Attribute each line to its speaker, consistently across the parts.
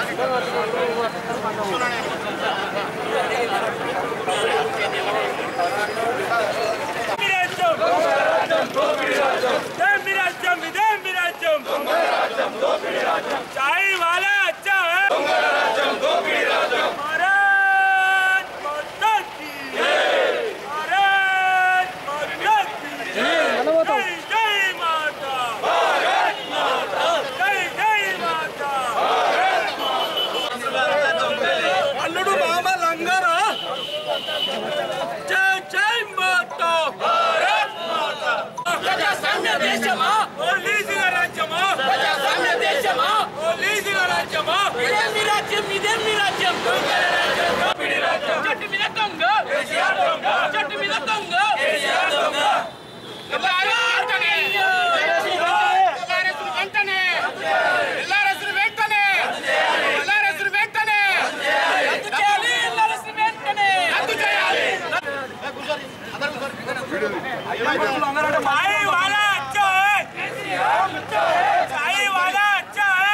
Speaker 1: రాజ్యం ఇదే మీ రాజ్యం చాయ్ వాలా అచ్చా భారత్ మాతా కీ భారత్ మాతా కీ జై జై మాతా జై జై మాతా అల్లుడు మామ లంగరా జై జై మాతా భారత్ మాతా
Speaker 2: ప్రజాస్వామ్య దేశమా
Speaker 1: పోలీసుల రాజ్యమా
Speaker 2: ప్రజాస్వామ్య దేశమా
Speaker 1: పోలీసుల రాజ్యమా
Speaker 2: ఇదే మీ రాజ్యం ఇదే మీ రాజ్యం చెట్టు మీద దొంగ చెట్టు మీద దొంగ వెంటనే ఎల్లారెస్సులు వెంటనే ఎల్లారెస్సులు వెంటనే ఎల్లారెస్సులు వెంటనే రద్దు చేయాలి ఎల్లారెస్సులు వెంటనే రద్దు చేయాలి
Speaker 1: चाय वाला अच्छा है चाय वाला अच्छा है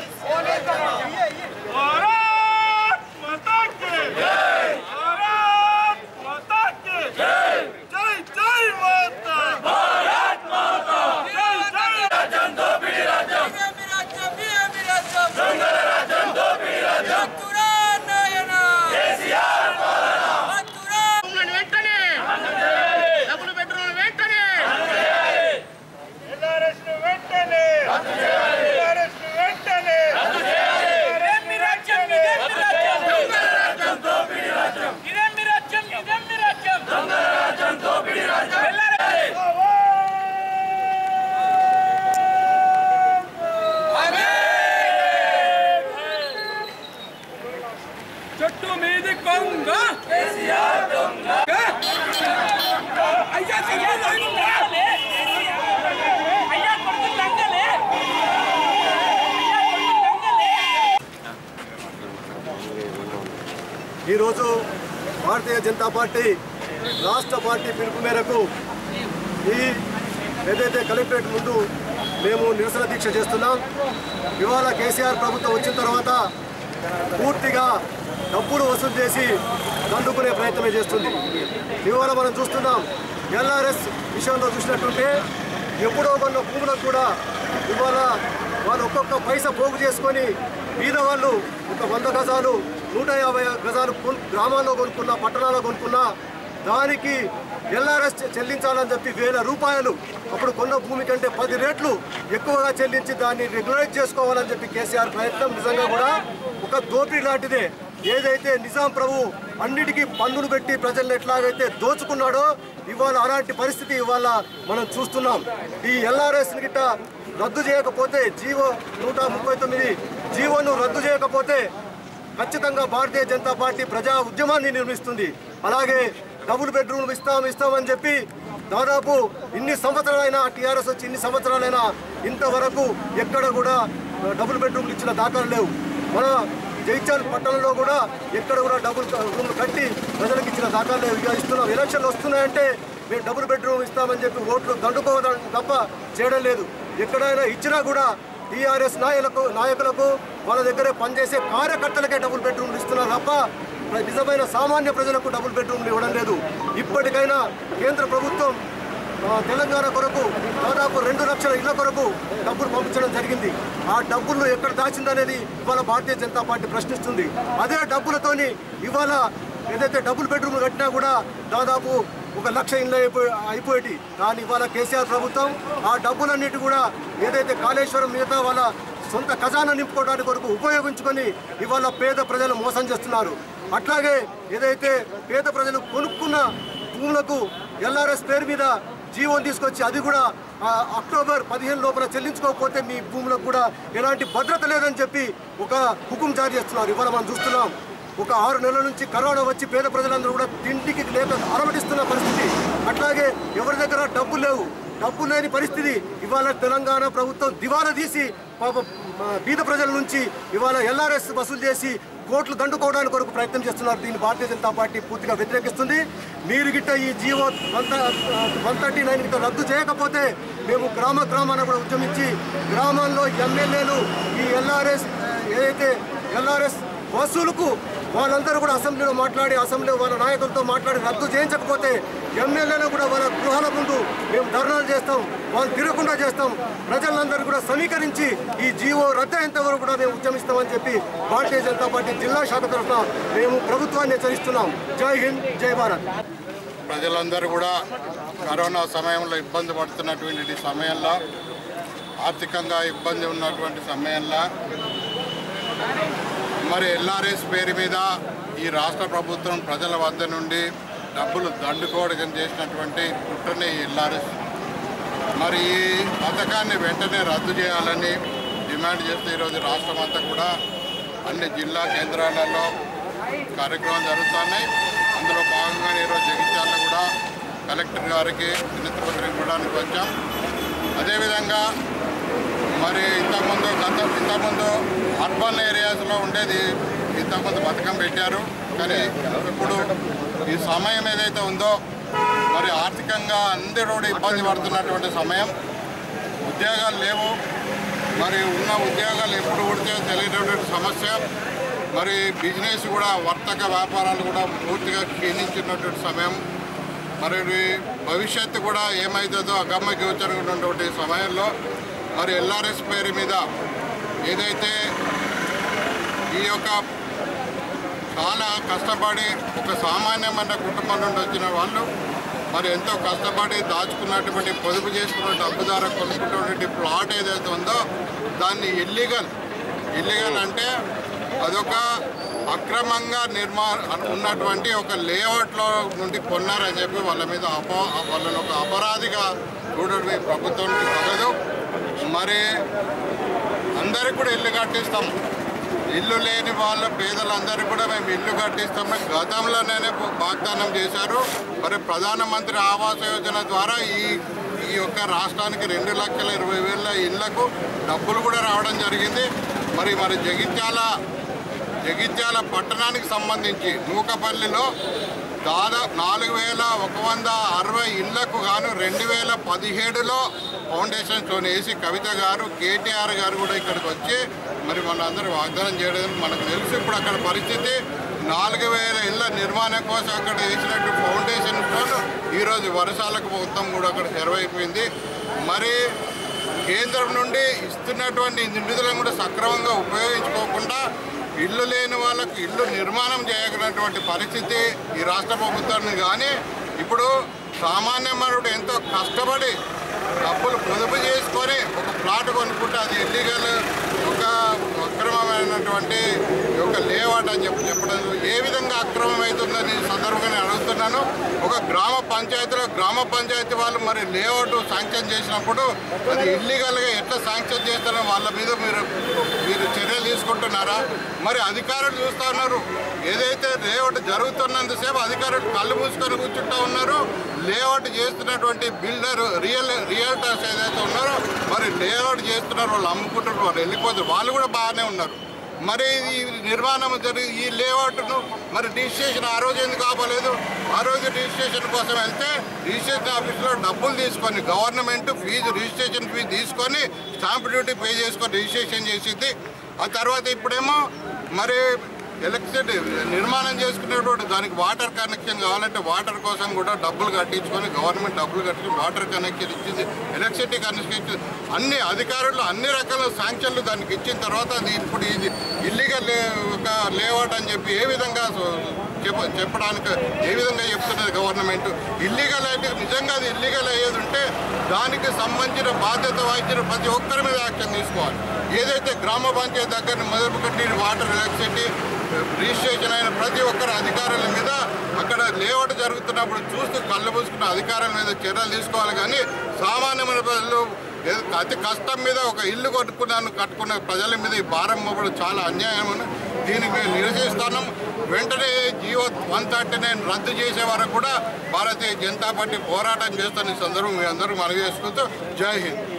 Speaker 1: भारत माता की भारत माता की जय जय माता भारत माता जय जय राजन दो पीढ़ी राजन
Speaker 2: భూములను వెంటనే డబుల్ బెడ్రూమ్ వెంటనే
Speaker 1: ఎల్ఆర్ఎస్ వెంటనే ఎల్ఆర్ఎస్ వెంటనే
Speaker 2: ఇదే మీ రాజ్యం ఇదే మీ రాజ్యం దొంగల రాజ్యం దోపిడీ రాజ్యం ఇదే మీ రాజ్యం ఇదే మీ రాజ్యం దొంగల రాజ్యం దోపిడీ రాజ్యం
Speaker 1: చెట్టు మీది కొంగ అయ్యా
Speaker 2: అయ్యా కొడుకు లంగలే అయ్యా కొడుకు లంగలే అయ్యా కొడుకు లంగలే
Speaker 3: ఈరోజు భారతీయ జనతా పార్టీ రాష్ట్ర పార్టీ పిలుపు మేరకు ఈ ఏదైతే కలెక్టరేట్ ముందు మేము నిరసన దీక్ష చేస్తున్నాం ఇవాళ కేసీఆర్ ప్రభుత్వం వచ్చిన తర్వాత పూర్తిగా డబ్బులు వసూలు చేసి దండుకునే ప్రయత్నమే చేస్తుంది ఇవాళ మనం చూస్తున్నాం ఎల్ఆర్ఎస్ విషయంలో చూసినట్టుంటే ఎప్పుడో కొన్న భూములకు కూడా ఇవాళ వాళ్ళు ఒక్కొక్క పైసా పోగు చేసుకొని బీద వాళ్ళు ఒక వంద గజాలు నూట యాభై గజాలు కొను- గ్రామాల్లో కొనుక్కున్నా పట్టణాల్లో కొనుక్కున్నా దానికి ఎల్ఆర్ఎస్ చెల్లించాలని చెప్పి వేల రూపాయలు అప్పుడు కొన్న భూమి కంటే పది రెట్లు ఎక్కువగా చెల్లించి దాన్ని రెగ్యులైజ్ చేసుకోవాలని చెప్పి కేసీఆర్ ప్రయత్నం నిజంగా కూడా ఒక దోపిడీ లాంటిదే ఏదైతే నిజాం ప్రభు అన్నిటికీ పన్నులు పెట్టి ప్రజల్ని ఎట్లాగైతే దోచుకున్నాడో ఇవాళ అలాంటి పరిస్థితి ఇవాళ మనం చూస్తున్నాం ఈ ఎల్ఆర్ఎస్ గిట్ట రద్దు చేయకపోతే జీవో నూట ముప్పై తొమ్మిది జీవోను రద్దు చేయకపోతే ఖచ్చితంగా భారతీయ జనతా పార్టీ ప్రజా ఉద్యమాన్ని నిర్మిస్తుంది అలాగే డబుల్ బెడ్రూమ్ ఇస్తాం ఇస్తామని చెప్పి దాదాపు ఇన్ని సంవత్సరాలైనా టీఆర్ఎస్ వచ్చి ఇన్ని సంవత్సరాలైనా ఇంతవరకు ఎక్కడ కూడా డబుల్ బెడ్రూమ్లు ఇచ్చిన దాఖలు లేవు మన జైత్యాల పట్టణంలో కూడా ఎక్కడ కూడా డబుల్ రూమ్లు కట్టి ప్రజలకు ఇచ్చిన దాఖలు లేవు ఇక ఇస్తున్నాం ఎలక్షన్లు వస్తున్నాయంటే మేము డబుల్ బెడ్రూమ్ ఇస్తామని చెప్పి ఓట్లు దండుకోవడం తప్ప చేయడం లేదు ఎక్కడైనా ఇచ్చినా కూడా టీఆర్ఎస్ నాయకులకు నాయకులకు వాళ్ళ దగ్గరే పనిచేసే కార్యకర్తలకే డబుల్ బెడ్రూమ్లు ఇస్తున్నారు తప్ప నిజమైన సామాన్య ప్రజలకు డబుల్ బెడ్రూమ్లు ఇవ్వడం లేదు ఇప్పటికైనా కేంద్ర ప్రభుత్వం ఆ, తెలంగాణ కొరకు దాదాపు రెండు లక్షల ఇళ్ల కొరకు డబ్బులు పంపించడం జరిగింది ఆ డబ్బులు ఎక్కడ దాచిందనేది ఇవాళ భారతీయ జనతా పార్టీ ప్రశ్నిస్తుంది అదే డబ్బులతోని ఇవాళ ఏదైతే డబుల్ బెడ్రూమ్ కట్టినా కూడా దాదాపు ఒక లక్ష ఇళ్ళు అయిపోయి అయిపోయేటి కానీ ఇవాళ కేసీఆర్ ప్రభుత్వం ఆ డబ్బులన్నిటి కూడా ఏదైతే కాళేశ్వరం మిగతా వాళ్ళ సొంత ఖజానా నింపుకోవడానికి కొరకు ఉపయోగించుకొని ఇవాళ పేద ప్రజలు మోసం చేస్తున్నారు అట్లాగే ఏదైతే పేద ప్రజలు కొనుక్కున్న భూములకు ఎల్ఆర్ఎస్ పేరు మీద జీవోని తీసుకొచ్చి అది కూడా ఆ, అక్టోబర్ పదిహేను లోపల చెల్లించుకోకపోతే మీ భూములకు కూడా ఎలాంటి భద్రత లేదని చెప్పి ఒక హుకుం జారీ చేస్తున్నారు ఇవాళ మనం చూస్తున్నాం ఒక ఆరు నెలల నుంచి కరోనా వచ్చి పేద ప్రజలందరూ కూడా తిండికి లేక అలమటిస్తున్న పరిస్థితి అట్లాగే ఎవరి దగ్గర డబ్బు లేవు డబ్బు లేని పరిస్థితి ఇవాళ తెలంగాణ ప్రభుత్వం దివాలా తీసి పాప మా బీద ప్రజల నుంచి ఇవాళ ఎల్ఆర్ఎస్ వసూలు చేసి కోట్లు దండుకోవడానికి కొరకు ప్రయత్నం చేస్తున్నారు దీన్ని భారతీయ జనతా పార్టీ పూర్తిగా వ్యతిరేకిస్తుంది మీరు గిట్ట ఈ GO one one thirty nine గిట్ట రద్దు చేయకపోతే మేము గ్రామ గ్రామాన కూడా ఉద్యమించి గ్రామాల్లో ఎమ్మెల్యేలు ఈ ఎల్ఆర్ఎస్ ఏదైతే ఎల్ఆర్ఎస్ వసూలుకు వాళ్ళందరూ కూడా అసెంబ్లీలో మాట్లాడి అసెంబ్లీ వాళ్ళ నాయకులతో మాట్లాడి రద్దు చేయించకపోతే ఎమ్మెల్యేలు కూడా వాళ్ళ గృహాల ముందు మేము ధర్నాలు చేస్తాం వాళ్ళు తిరగకుండా చేస్తాం ప్రజలందరూ కూడా సమీకరించి ఈ జీవో రద్దు అయ్యేంత వరకు కూడా మేము ఉద్యమిస్తామని చెప్పి భారతీయ జనతా పార్టీ జిల్లా శాఖ తరఫున మేము ప్రభుత్వాన్ని హెచ్చరిస్తున్నాం జై హింద్ జై భారత్
Speaker 4: ప్రజలందరూ కూడా కరోనా సమయంలో ఇబ్బంది పడుతున్నటువంటి ఈ సమయంలో ఆర్థికంగా ఇబ్బంది ఉన్నటువంటి సమయంలో మరి ఎల్ఆర్ఎస్ పేరు మీద ఈ రాష్ట్ర ప్రభుత్వం ప్రజల వద్ద నుండి డబ్బులు దండుకోవడం చేసినటువంటి కుట్రనే ఈ ఎల్ఆర్ఎస్ మరి ఈ పథకాన్ని వెంటనే రద్దు చేయాలని డిమాండ్ చేస్తూ ఈరోజు రాష్ట్రం అంతా కూడా అన్ని జిల్లా కేంద్రాలలో కార్యక్రమాలు జరుగుతున్నాయి అందులో భాగంగానే ఈరోజు జగిత్యాలలో కూడా కలెక్టర్ గారికి వినతిపత్రం ఇవ్వడానికి వచ్చాం అదేవిధంగా మరి ఇంతకుముందు గత ఇంతకుముందు అర్బన్ ఏరియాస్లో ఉండేది ఇంతకుముందు పథకం పెట్టారు కానీ ఇప్పుడు ఈ సమయం ఏదైతే ఉందో మరి ఆర్థికంగా అందరూ కూడా ఇబ్బంది పడుతున్నటువంటి సమయం ఉద్యోగాలు లేవు మరి ఉన్న ఉద్యోగాలు ఎప్పుడు ఉడితే తెలియనటువంటి సమస్య మరి బిజినెస్ కూడా వర్తక వ్యాపారాలు కూడా పూర్తిగా క్షీణించినటువంటి సమయం మరి భవిష్యత్తు కూడా ఏమవుతుందో అగమ్య గోచరంగా ఉన్నటువంటి సమయంలో మరి ఎల్ఆర్ఎస్ పేరు మీద ఏదైతే ఈ యొక్క చాలా కష్టపడి ఒక సామాన్యమైన కుటుంబం నుండి వచ్చిన వాళ్ళు మరి ఎంతో కష్టపడి దాచుకున్నటువంటి పొదుపు చేసుకున్న డబ్బు ద్వారా కొనుక్కున్నటువంటి ప్లాట్ ఏదైతే ఉందో దాన్ని ఇల్లీగల్ ఇల్లీగల్ అంటే అదొక అక్రమంగా నిర్మా ఉన్నటువంటి ఒక లేఅవుట్లో నుండి కొన్నారని చెప్పి వాళ్ళ మీద అప వాళ్ళని ఒక అపరాధిగా చూడడం ఈ ప్రభుత్వానికి తగదు మరి అందరికి కూడా ఇల్లు కట్టిస్తాం ఇల్లు లేని వాళ్ళ పేదలందరికీ కూడా మేము ఇల్లు కట్టిస్తామని గతంలోనే వాగ్దానం చేశారు మరి ప్రధానమంత్రి ఆవాస యోజన ద్వారా ఈ ఈ యొక్క రాష్ట్రానికి రెండు లక్షల ఇరవై వేల ఇళ్లకు డబ్బులు కూడా రావడం జరిగింది మరి మరి జగిత్యాల జగిత్యాల పట్టణానికి సంబంధించి నూకపల్లిలో దాదాపు నాలుగు వేల ఒక వంద అరవై ఇళ్లకు గాను రెండు వేల పదిహేడులో ఫౌండేషన్ స్టోన్ వేసి కవిత గారు కేటీఆర్ గారు కూడా ఇక్కడికి వచ్చి మరి మన అందరూ వాగ్దానం చేయడం మనకు తెలుసు ఇప్పుడు అక్కడ పరిస్థితి నాలుగు వేల ఇళ్ల నిర్మాణం కోసం అక్కడ వేసినట్టు ఫౌండేషన్ స్టోన్ ఈరోజు వర్షాలకు మొత్తం కూడా అక్కడ తెరవైపోయింది మరి కేంద్రం నుండి ఇస్తున్నటువంటి నిధులను కూడా సక్రమంగా ఉపయోగించుకోకుండా ఇల్లు లేని వాళ్ళకు ఇల్లు నిర్మాణం చేయగలిగినటువంటి పరిస్థితి ఈ రాష్ట్ర ప్రభుత్వాన్ని కానీ ఇప్పుడు సామాన్య మనుడు ఎంతో కష్టపడి డబ్బులు పొదుపు చేసుకొని ఒక ప్లాట్ కొనుక్కుంటే అది ఇల్లీగల్ ఒక అక్రమమైనటువంటి ఒక లేఅవుట్ అని చెప్పి చెప్పడం ఏ విధంగా అక్రమం అవుతుందని ఈ సందర్భంగా నేను అడుగుతున్నాను ఒక గ్రామ పంచాయతీలో గ్రామ పంచాయతీ వాళ్ళు మరి లేఅవుట్ శాంక్షన్ చేసినప్పుడు అది ఇల్లీగల్గా ఎట్లా శాంక్షన్ చేస్తారో వాళ్ళ మీద మీరు మీరు చర్యలు తీసుకుంటున్నారా మరి అధికారులు చూస్తూ ఉన్నారు ఏదైతే లేఅవుట్ జరుగుతున్నంతసేపు అధికారులు కళ్ళు మూసుకొని కూర్చుంటా ఉన్నారు లేఅవుట్ చేస్తున్నటువంటి బిల్డర్ రియల్ రియల్టర్స్ ఏదైతే ఉన్నారో మరి లేఅవుట్ చేస్తున్నారు వాళ్ళు అమ్ముకుంటారు వాళ్ళు వెళ్ళిపోతారు వాళ్ళు కూడా బాగానే ఉన్నారు మరి ఈ నిర్మాణం జరిగి ఈ లేఅవుట్ను మరి రిజిస్ట్రేషన్ ఆ రోజు ఎందుకు ఆపలేదు ఆ రోజు రిజిస్ట్రేషన్ కోసం వెళ్తే రిజిస్ట్రేషన్ ఆఫీస్లో డబ్బులు తీసుకొని గవర్నమెంట్ ఫీజు రిజిస్ట్రేషన్ ఫీజు తీసుకొని స్టాంప్ డ్యూటీ పే చేసుకొని రిజిస్ట్రేషన్ చేసింది ఆ తర్వాత ఇప్పుడేమో మరి ఎలక్ట్రిసిటీ నిర్మాణం చేసుకునేటువంటి దానికి వాటర్ కనెక్షన్ కావాలంటే వాటర్ కోసం కూడా డబ్బులు కట్టించుకొని గవర్నమెంట్ డబ్బులు కట్టించుకొని వాటర్ కనెక్షన్ ఇచ్చింది ఎలక్ట్రిసిటీ కనెక్షన్ ఇచ్చింది అన్ని అధికారులు అన్ని రకాల శాంక్షన్లు దానికి ఇచ్చిన తర్వాత అది ఇప్పుడు ఇది ఇల్లీగల్ ఒక లేఅవుట్ అని చెప్పి ఏ విధంగా చెప్ప చెప్పడానికి ఏ విధంగా చెప్తున్నది గవర్నమెంట్ ఇల్లీగల్ అయితే నిజంగా అది ఇల్లీగల్ అయ్యేది ఉంటే దానికి సంబంధించిన బాధ్యత వహించిన ప్రతి ఒక్కరి మీద యాక్షన్ తీసుకోవాలి ఏదైతే గ్రామ పంచాయతీ దగ్గర మొదలు కట్టి వాటర్ ఎలక్ట్రిసిటీ రిజిస్ట్రేషన్ అయిన ప్రతి ఒక్కరి అధికారుల మీద అక్కడ లేఅవుట్ జరుగుతున్నప్పుడు చూస్తూ కళ్ళు మూసుకున్న అధికారుల మీద చర్యలు తీసుకోవాలి కానీ సామాన్యమైన ప్రజలు ఏదో అతి కష్టం మీద ఒక ఇల్లు కట్టుకున్నాను కట్టుకున్న ప్రజల మీద ఈ భారం మోపడం చాలా అన్యాయం అని దీనికి మేము నిరసిస్తున్నాం వెంటనే జియో వన్ థర్టీ నైన్ రద్దు చేసే వరకు కూడా భారతీయ జనతా పార్టీ పోరాటం చేస్తున్న ఈ సందర్భం మీ అందరూ మనవి చేసుకుంటూ జై హింద్